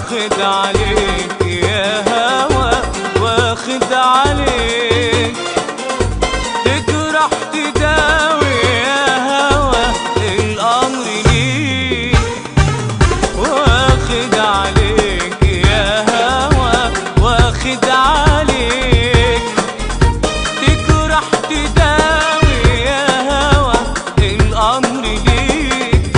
واخد عليك يا هوا واخد عليك تجرح تداوي يا هوا الامر ليك واخد عليك يا هوا واخد عليك تجرح تداوي يا هوا الامر ليك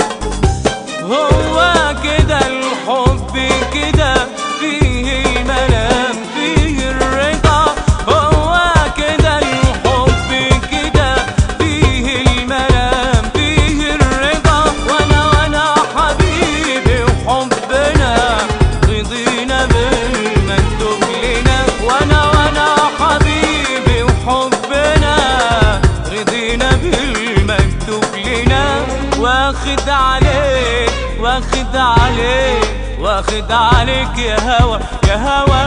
هو كده الحب كده فيه الملام فيه الرضا هو كده الحب كده فيه الملام فيه الرضا وانا وانا حبيبي وحبنا رضينا بالمكتوب لنا وانا وانا حبيبي وحبنا رضينا بالمكتوب لنا واخد عليك واخد عليك واخد عليك يا هوا يا هوا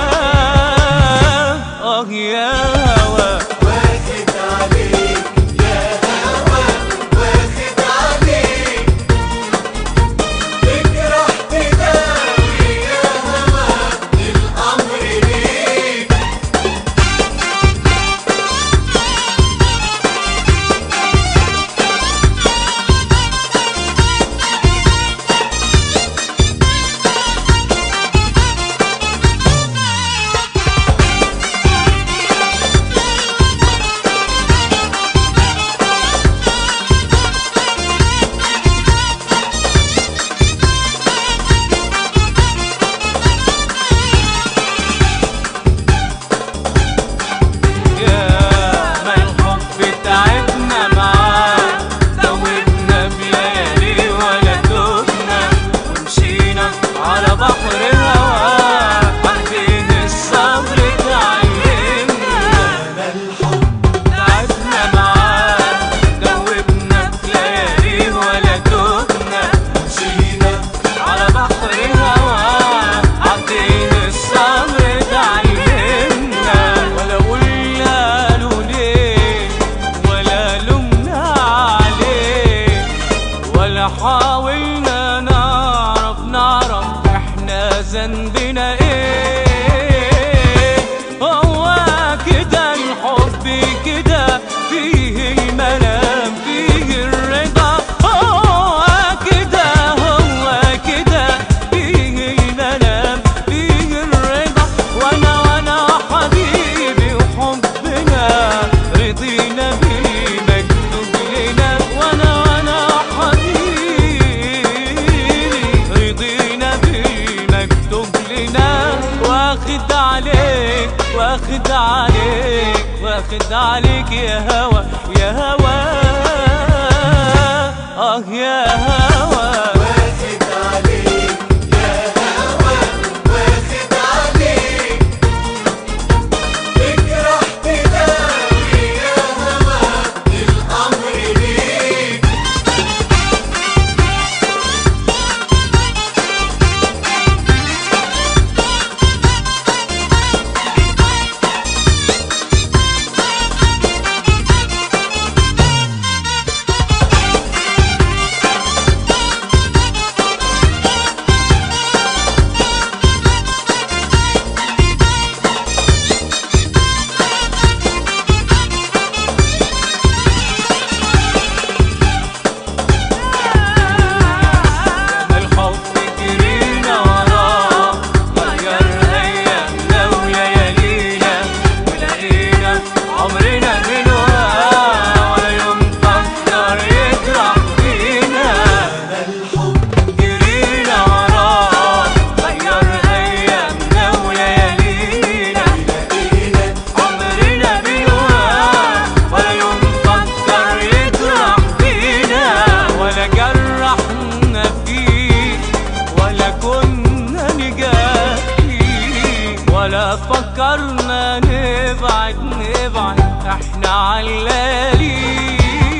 اه يا هوا واخد عليك يا هوا واخد عليك تجرح تداوي يا هوا الأمر ليك يا ما الحب تعبنا معاه دوبنا بليالي ولا تهنا ومشينا على بحر هوا عارفين الصبر تعلمنا ما الحب تعبنا معاه دوبنا بليالي ولا تهنا مشينا على بحر هوا عارفين الصبر تعلمنا ولا قلنا له ليه ولا لومنا عليه ولا حاولنا نعرف نعرف احنا ذنبنا ايه هو كده الحب كده فيه الملام فيه الرضا هو كده هو كده فيه الملام فيه الرضا وانا وانا حبيبي وحبنا رضينا بالمكتوب لنا وانا وانا حبيبي رضينا بالمكتوب لنا واخد عليك واخد عليك واخد عليك يا هوا يا هوا اه يا هوا واخد عليك يا هوا واخد عليك تجرح تداوي يا هوا الأمر ليك الحب جرينا وراه غير ايامنا وليالينا ولقينا عمرنا من وراه ولا يوم فكر يجرح فينا ما الحب جرينا وراه غير ايامنا وليالينا لقينا عمرنا من وراه ولا يوم فكر يجرح فينا ولا جرحنا فيه ولا كنا نجاه فيه ولا فكرنا نبعد نبعد احنا علالي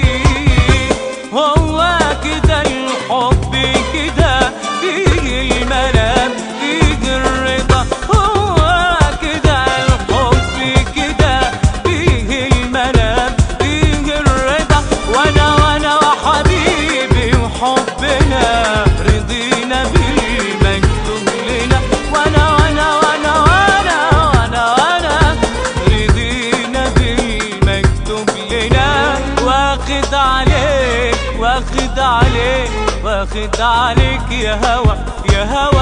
هو كده الحب كده فيه الملام فيه الرضا هو كده الحب كده فيه الملام فيه الرضا وانا وانا وحبيبي وحبنا رضينا بالمكتوب عليك واخد عليك يا هوى يا هوى